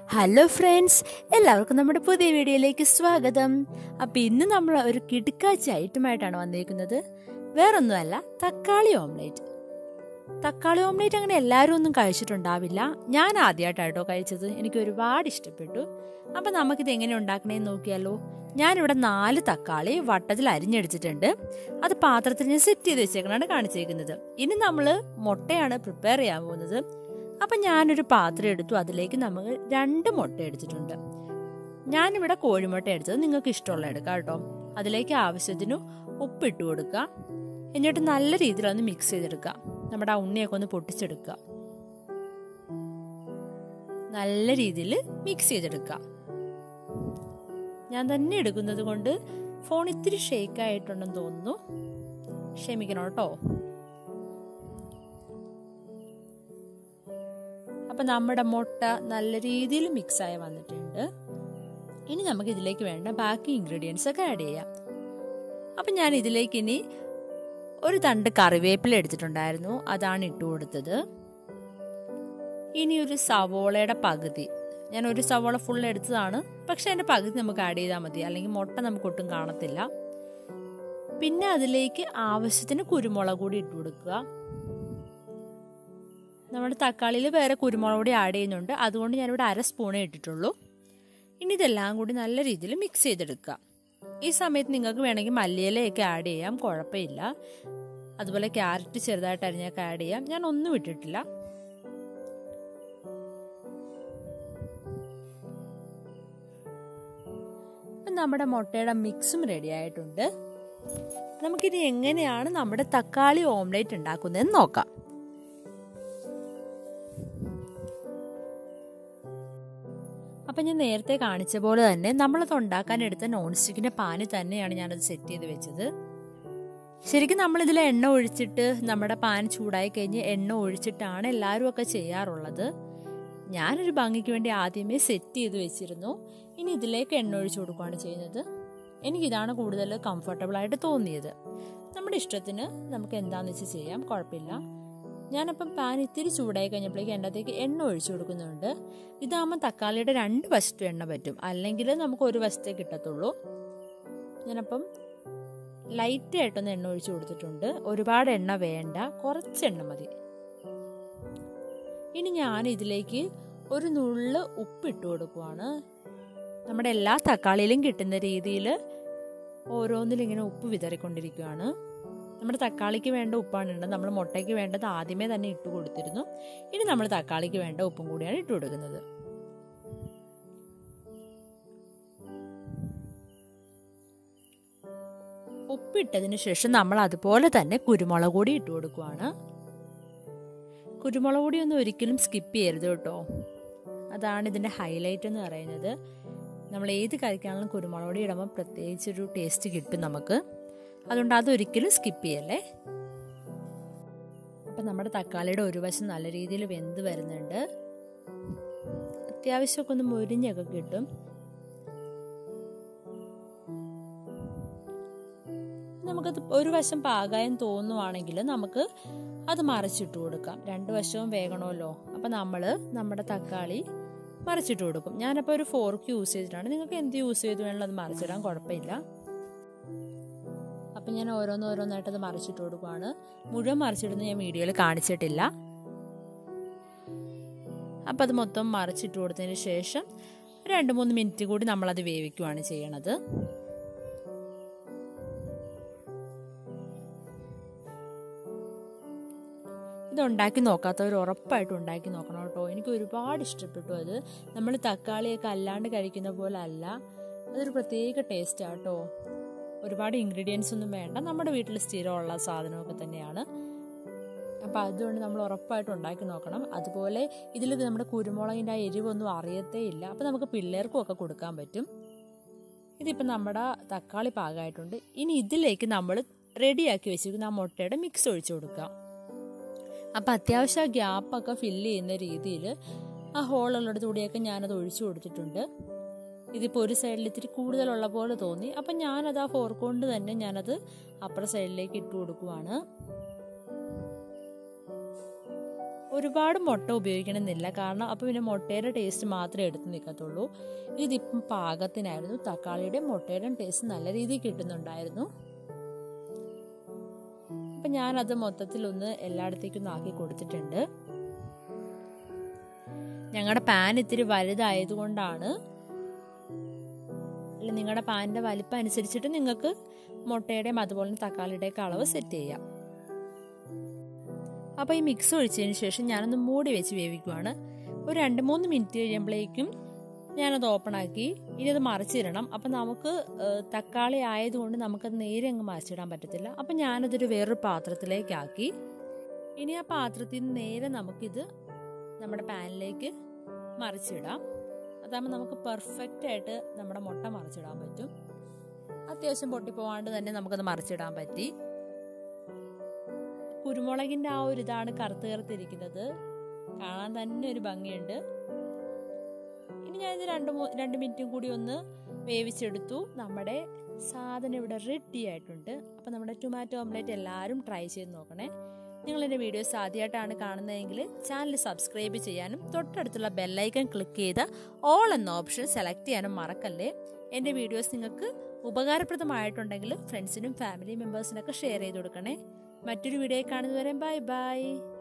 hello friends എല്ലാവർക്കും നമ്മുടെ പുതിയ വീഡിയോയിലേക്ക് സ്വാഗതം അപ്പം ഇന്ന് നമ്മൾ ഒരു കിടുക്കാച്ചി ഐറ്റമായിട്ടാണ് വന്നിരിക്കുന്നത് വേറൊന്നുമല്ല തക്കാളി ഓംലേറ്റ് തക്കാളി ഓംലേറ്റ് അങ്ങനെ എല്ലാവരും ഒന്നും കഴിച്ചിട്ടുണ്ടാവില്ല ഞാൻ ആദ്യമായിട്ടാട്ടോ കഴിച്ചത് എനിക്ക് ഒരുപാട് ഇഷ്ടപ്പെട്ടു അപ്പം നമുക്കിത് എങ്ങനെ ഉണ്ടാക്കണേന്ന് നോക്കിയാലോ ഞാനിവിടെ നാല് തക്കാളി വട്ടത്തിൽ അരിഞ്ഞെടുത്തിട്ടുണ്ട് അത് പാത്രത്തിൽ ഞാൻ സെറ്റ് ചെയ്ത് വെച്ചേക്കണാണ് കാണിച്ചേക്കുന്നത് ഇനി നമ്മൾ മുട്ടയാണ് പ്രിപ്പയർ ചെയ്യാൻ പോകുന്നത് അപ്പം ഞാനൊരു പാത്രം എടുത്തു അതിലേക്ക് നമ്മൾ രണ്ട് മുട്ട എടുത്തിട്ടുണ്ട് ഞാനിവിടെ കോഴിമുട്ട എടുത്തത് നിങ്ങൾക്ക് ഇഷ്ടമുള്ള എടുക്കാം കേട്ടോ അതിലേക്ക് ആവശ്യത്തിന് ഉപ്പിട്ട് കൊടുക്കുക എന്നിട്ട് നല്ല രീതിയിൽ ഒന്ന് മിക്സ് ചെയ്തെടുക്കുക നമ്മുടെ ആ ഉണ്ണിയൊക്കെ ഒന്ന് പൊട്ടിച്ചെടുക്കുക നല്ല രീതിയിൽ മിക്സ് ചെയ്തെടുക്കുക ഞാൻ തന്നെ എടുക്കുന്നത് കൊണ്ട് ഫോൺ ഇത്തിരി ഷേക്ക് ആയിട്ടുണ്ടെന്ന് തോന്നുന്നു ക്ഷമിക്കണം കേട്ടോ അപ്പം നമ്മുടെ മുട്ട നല്ല രീതിയിൽ മിക്സായി വന്നിട്ടുണ്ട് ഇനി നമുക്ക് ഇതിലേക്ക് വേണ്ട ബാക്കി ഇൻഗ്രീഡിയൻസ് ഒക്കെ ആഡ് ചെയ്യാം അപ്പം ഞാൻ ഇതിലേക്ക് ഇനി ഒരു തണ്ട് കറിവേപ്പില എടുത്തിട്ടുണ്ടായിരുന്നു അതാണ് ഇട്ട് കൊടുത്തത് ഇനി ഒരു സവോളയുടെ പകുതി ഞാൻ ഒരു സവോള ഫുൾ എടുത്തതാണ് പക്ഷെ അതിൻ്റെ പകുതി നമുക്ക് ആഡ് ചെയ്താൽ മതി അല്ലെങ്കിൽ മുട്ട നമുക്ക് ഒട്ടും കാണത്തില്ല പിന്നെ അതിലേക്ക് ആവശ്യത്തിന് കുരുമുളക് കൂടി ഇട്ട് കൊടുക്കുക നമ്മുടെ തക്കാളിയിൽ വേറെ കുരുമുളക് പൊടി ആഡ് ചെയ്യുന്നുണ്ട് അതുകൊണ്ട് ഞാനിവിടെ അര സ്പൂണേ ഇട്ടിട്ടുള്ളൂ ഇനി ഇതെല്ലാം കൂടി നല്ല രീതിയിൽ മിക്സ് ചെയ്തെടുക്കുക ഈ സമയത്ത് നിങ്ങൾക്ക് വേണമെങ്കിൽ മല്ലിയിലയൊക്കെ ആഡ് ചെയ്യാം കുഴപ്പമില്ല അതുപോലെ ക്യാരറ്റ് ചെറുതായിട്ട് അരിഞ്ഞൊക്കെ ആഡ് ചെയ്യാം ഞാൻ ഒന്നും ഇട്ടിട്ടില്ല നമ്മുടെ മുട്ടയുടെ മിക്സും റെഡി ആയിട്ടുണ്ട് നമുക്കിനി എങ്ങനെയാണ് നമ്മുടെ തക്കാളി ഓംലേറ്റ് ഉണ്ടാക്കുന്നതെന്ന് നോക്കാം അപ്പം ഞാൻ നേരത്തെ കാണിച്ച പോലെ തന്നെ നമ്മളത് ഉണ്ടാക്കാൻ എടുത്ത നോൺ സ്റ്റിക്കിൻ്റെ പാന് തന്നെയാണ് ഞാനത് സെറ്റ് ചെയ്ത് വെച്ചത് ശരിക്കും നമ്മളിതിൽ എണ്ണ ഒഴിച്ചിട്ട് നമ്മുടെ പാൻ ചൂടായി കഴിഞ്ഞ് എണ്ണ ഒഴിച്ചിട്ടാണ് എല്ലാവരും ഒക്കെ ചെയ്യാറുള്ളത് ഞാനൊരു ഭംഗിക്ക് വേണ്ടി ആദ്യമേ സെറ്റ് ചെയ്ത് വെച്ചിരുന്നു ഇനി ഇതിലേക്ക് എണ്ണ ഒഴിച്ചു കൊടുക്കുകയാണ് ചെയ്യുന്നത് എനിക്കിതാണ് കൂടുതൽ കംഫർട്ടബിൾ ആയിട്ട് തോന്നിയത് നമ്മുടെ ഇഷ്ടത്തിന് നമുക്ക് എന്താണെന്ന് വെച്ച് ചെയ്യാം കുഴപ്പമില്ല ഞാനപ്പം പാൻ ഇത്തിരി ചൂടായി കഴിഞ്ഞപ്പോഴേക്ക് എൻ്റെ അകത്തേക്ക് എണ്ണ ഒഴിച്ചു കൊടുക്കുന്നുണ്ട് ഇതാകുമ്പോൾ തക്കാളിയുടെ രണ്ട് വശത്തും എണ്ണ പറ്റും അല്ലെങ്കിൽ നമുക്ക് ഒരു വശത്തേ കിട്ടത്തുള്ളൂ ഞാനപ്പം ലൈറ്റ് ആയിട്ടൊന്ന് എണ്ണ ഒഴിച്ചു കൊടുത്തിട്ടുണ്ട് ഒരുപാട് എണ്ണ വേണ്ട കുറച്ച് എണ്ണ മതി ഇനി ഞാൻ ഇതിലേക്ക് ഒരു നുള്ള് ഉപ്പിട്ട് കൊടുക്കുവാണ് നമ്മുടെ എല്ലാ തക്കാളിയിലും കിട്ടുന്ന രീതിയിൽ ഓരോന്നിലും ഇങ്ങനെ ഉപ്പ് വിതറിക്കൊണ്ടിരിക്കുകയാണ് നമ്മുടെ തക്കാളിക്ക് വേണ്ട ഉപ്പാണ് ഉള്ളത് നമ്മൾ മുട്ടയ്ക്ക് വേണ്ടത് ആദ്യമേ തന്നെ ഇട്ട് കൊടുത്തിരുന്നു ഇനി നമ്മൾ തക്കാളിക്ക് വേണ്ട ഉപ്പും കൂടിയാണ് ഇട്ട് കൊടുക്കുന്നത് ഉപ്പിട്ടതിന് ശേഷം നമ്മൾ അതുപോലെ തന്നെ കുരുമുളക് പൊടി ഇട്ട് കൊടുക്കുവാണ് കുരുമുളക് പൊടി ഒന്നും ഒരിക്കലും സ്കിപ്പ് ചെയ്യരുത് കേട്ടോ അതാണ് ഇതിൻ്റെ ഹൈലൈറ്റ് എന്ന് പറയുന്നത് നമ്മൾ ഏത് കഴിക്കാണെങ്കിലും കുരുമുളക് പൊടി ഇടുമ്പോൾ പ്രത്യേകിച്ചൊരു ടേസ്റ്റ് കിട്ടും നമുക്ക് അതുകൊണ്ട് അതൊരിക്കലും സ്കിപ്പ് ചെയ്യല്ലേ അപ്പം നമ്മുടെ തക്കാളിയുടെ ഒരു വശം നല്ല രീതിയിൽ വെന്ത് വരുന്നുണ്ട് അത്യാവശ്യമൊക്കെ ഒന്ന് മുരിഞ്ഞൊക്കെ കിട്ടും നമുക്കത് ഒരു വശം പാകായം തോന്നുവാണെങ്കിൽ നമുക്ക് അത് മറിച്ചിട്ട് കൊടുക്കാം രണ്ട് വശവും വേകണമല്ലോ അപ്പം നമ്മൾ നമ്മുടെ തക്കാളി മറിച്ചിട്ട് കൊടുക്കും ഞാനപ്പോൾ ഒരു ഫോർക്ക് യൂസ് ചെയ്തിട്ടാണ് നിങ്ങൾക്ക് എന്ത് യൂസ് ചെയ്ത് വേണമെങ്കിലും അത് മറിച്ചിടാൻ കുഴപ്പമില്ല അപ്പം ഞാൻ ഓരോന്ന് ഓരോന്നായിട്ട് അത് മറിച്ചിട്ട് കൊടുക്കുവാണ് മുഴുവൻ മറിച്ചിടുന്ന ഞാൻ വീഡിയോയിൽ കാണിച്ചിട്ടില്ല അപ്പം അത് മൊത്തം മറിച്ചിട്ട് കൊടുത്തതിന് ശേഷം രണ്ട് മൂന്ന് മിനിറ്റ് കൂടി നമ്മളത് വേവിക്കുവാണ് ചെയ്യണത് ഇത് ഉണ്ടാക്കി നോക്കാത്തവർ ഉറപ്പായിട്ടും ഉണ്ടാക്കി നോക്കണം കേട്ടോ എനിക്ക് ഒരുപാട് ഇഷ്ടപ്പെട്ടു അത് നമ്മൾ തക്കാളിയൊക്കെ അല്ലാണ്ട് കഴിക്കുന്ന പോലെ അല്ല അതൊരു പ്രത്യേക ടേസ്റ്റാണ് കേട്ടോ ഒരുപാട് ഇൻഗ്രീഡിയൻസ് ഒന്നും വേണ്ട നമ്മുടെ വീട്ടിൽ സ്ഥിരമുള്ള സാധനമൊക്കെ തന്നെയാണ് അപ്പോൾ അതുകൊണ്ട് നമ്മൾ ഉറപ്പായിട്ടും ഉണ്ടാക്കി നോക്കണം അതുപോലെ ഇതിൽ നമ്മുടെ കുരുമുളകിൻ്റെ ആ എരിവൊന്നും അറിയത്തേ ഇല്ല അപ്പോൾ നമുക്ക് പിള്ളേർക്കും ഒക്കെ കൊടുക്കാൻ പറ്റും ഇതിപ്പോൾ നമ്മുടെ തക്കാളി പാകമായിട്ടുണ്ട് ഇനി ഇതിലേക്ക് നമ്മൾ റെഡിയാക്കി വെച്ചിരിക്കുന്ന ആ മുട്ടയുടെ മിക്സ് ഒഴിച്ചു കൊടുക്കാം അപ്പം അത്യാവശ്യം ആ ഗ്യാപ്പൊക്കെ ഫില്ല് ചെയ്യുന്ന രീതിയിൽ ആ ഹോളുള്ളിടത്ത് കൂടിയൊക്കെ ഞാനത് ഒഴിച്ചു കൊടുത്തിട്ടുണ്ട് ഇതിപ്പോൾ ഒരു സൈഡിൽ ഇത്തിരി കൂടുതലുള്ള പോലെ തോന്നി അപ്പം ഞാനത് ആ ഫോർക്ക് കൊണ്ട് തന്നെ ഞാനത് അപ്പുറ സൈഡിലേക്ക് ഇട്ട് കൊടുക്കുവാണ് ഒരുപാട് മുട്ട ഉപയോഗിക്കണമെന്നില്ല കാരണം അപ്പോൾ പിന്നെ മുട്ടയുടെ ടേസ്റ്റ് മാത്രമേ എടുത്ത് നിൽക്കത്തുള്ളൂ ഇതിപ്പം പാകത്തിനായിരുന്നു തക്കാളിയുടെ മുട്ടയുടെ ടേസ്റ്റ് നല്ല രീതിയിൽ കിട്ടുന്നുണ്ടായിരുന്നു അപ്പം ഞാനത് മൊത്തത്തിലൊന്ന് എല്ലായിടത്തേക്കൊന്ന് ആക്കി കൊടുത്തിട്ടുണ്ട് ഞങ്ങളുടെ പാൻ ഇത്തിരി വലുതായതുകൊണ്ടാണ് അല്ല നിങ്ങളുടെ പാനിൻ്റെ വലിപ്പം അനുസരിച്ചിട്ട് നിങ്ങൾക്ക് മുട്ടയുടെയും അതുപോലെ തക്കാളിയുടെയൊക്കെ അളവ് സെറ്റ് ചെയ്യാം അപ്പോൾ ഈ മിക്സ് ഒഴിച്ചതിന് ശേഷം ഞാനൊന്ന് മൂടി വെച്ച് വേവിക്കുവാണ് ഒരു രണ്ട് മൂന്ന് മിനിറ്റ് കഴിയുമ്പോഴേക്കും ഞാനത് ഓപ്പൺ ആക്കി ഇനി അത് മറിച്ചിടണം അപ്പം നമുക്ക് തക്കാളി ആയതുകൊണ്ട് നമുക്കത് നേരെ അങ്ങ് മറിച്ചിടാൻ പറ്റത്തില്ല അപ്പം ഞാനതൊരു വേറൊരു പാത്രത്തിലേക്കാക്കി ഇനി ആ പാത്രത്തിൽ നിന്ന് നേരെ നമുക്കിത് നമ്മുടെ പാനിലേക്ക് മറിച്ചിടാം അതാകുമ്പോൾ നമുക്ക് പെർഫെക്റ്റ് ആയിട്ട് നമ്മുടെ മുട്ട മറിച്ചിടാൻ പറ്റും അത്യാവശ്യം പൊട്ടിപ്പോവാണ്ട് തന്നെ നമുക്കത് മറിച്ചിടാൻ പറ്റി കുരുമുളകിൻ്റെ ആ ഒരു ഇതാണ് കറുത്ത് കറുത്തിരിക്കുന്നത് കാണാൻ തന്നെ ഒരു ഭംഗിയുണ്ട് ഇനി ഞാനിത് രണ്ട് മൂ രണ്ട് മിനിറ്റും കൂടി ഒന്ന് വേവിച്ചെടുത്തു നമ്മുടെ സാധനം ഇവിടെ റെഡി ആയിട്ടുണ്ട് അപ്പം നമ്മുടെ ടൊമാറ്റോ ഓംലേറ്റ് എല്ലാവരും ട്രൈ ചെയ്ത് നോക്കണേ നിങ്ങൾ എൻ്റെ വീഡിയോസ് ആദ്യമായിട്ടാണ് കാണുന്നതെങ്കിൽ ചാനൽ സബ്സ്ക്രൈബ് ചെയ്യാനും തൊട്ടടുത്തുള്ള ബെല്ലൈക്കൺ ക്ലിക്ക് ചെയ്ത് ഓൾ എന്ന ഓപ്ഷൻ സെലക്ട് ചെയ്യാനും മറക്കല്ലേ എൻ്റെ വീഡിയോസ് നിങ്ങൾക്ക് ഉപകാരപ്രദമായിട്ടുണ്ടെങ്കിൽ ഫ്രണ്ട്സിനും ഫാമിലി മെമ്പേഴ്സിനൊക്കെ ഷെയർ ചെയ്ത് കൊടുക്കണേ മറ്റൊരു വീഡിയോ കാണുന്നതുവരെ ബൈ ബൈ